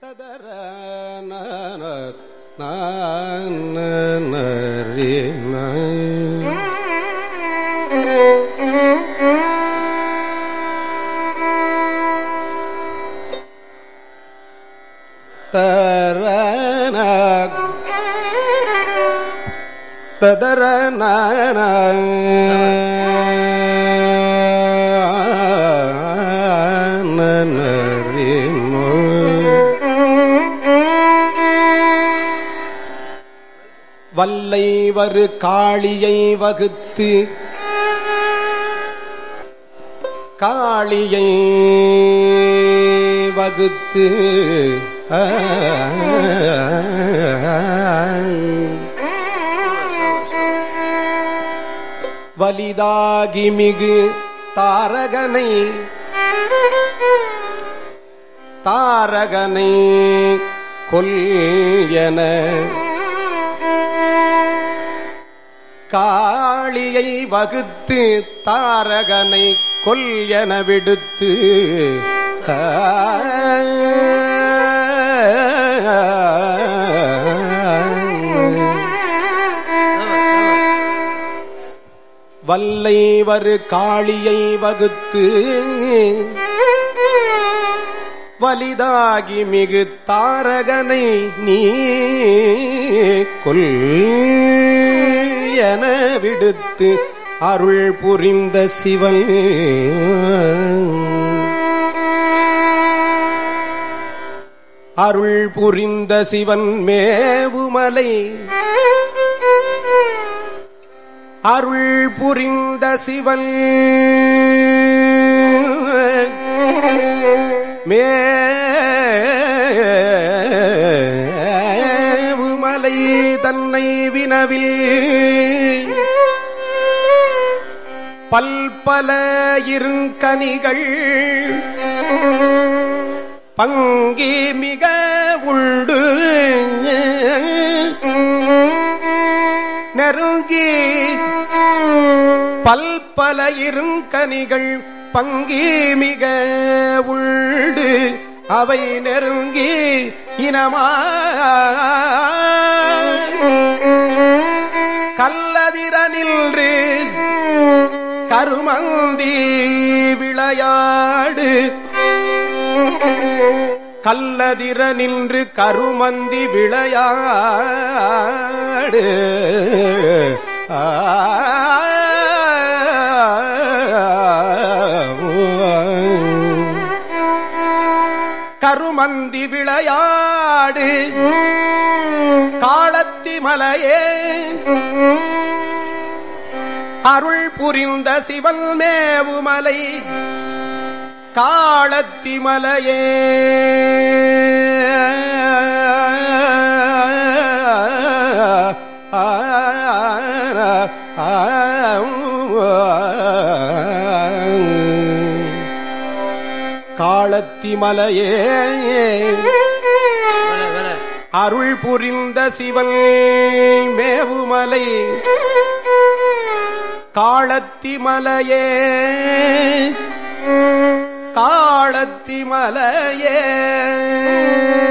ததர நானக் நான நரி நை. தரனக் ததர நான நரி வல்லைவரு காளியை வகுத்து காளியை வகுத்து ஆ, வலிதாகி மிகு தாரகனை தாரகனை கொல் என காளியை வகுத்து தாரகனை கொல் என விடுத்து வல்லைவரு காளியை வகுத்து வலிதாகி மிகு தாரகனை நீ கொல் என விடுத்து அருள் புரிந்த சிவன் அருள் புரிந்த சிவன் மேவுமலை அருள் புரிந்த சிவன் மேவுமலை தன்னை வினவில் பல்பல இருங்கனிகள் பங்கி மிக உண்டு நெருங்கி பல்பல இருங்கனிகள் பங்கி மிக உண்டு அவை நெருங்கி இனமா கல்லதிர நின்று கருமந்தி விளையாடு கல்லதிர நின்று கருமந்தி விளையாடு ஆ. கருமந்தி விளையாடு காலத்தி மலையே அருள் புரிந்த சிவன் மேவுமலை காலத்தி மலையே காலத்தி மலையே அருள் புரிந்த சிவன் மேவுமலை காலத்தி மலையே காலத்தி மலையே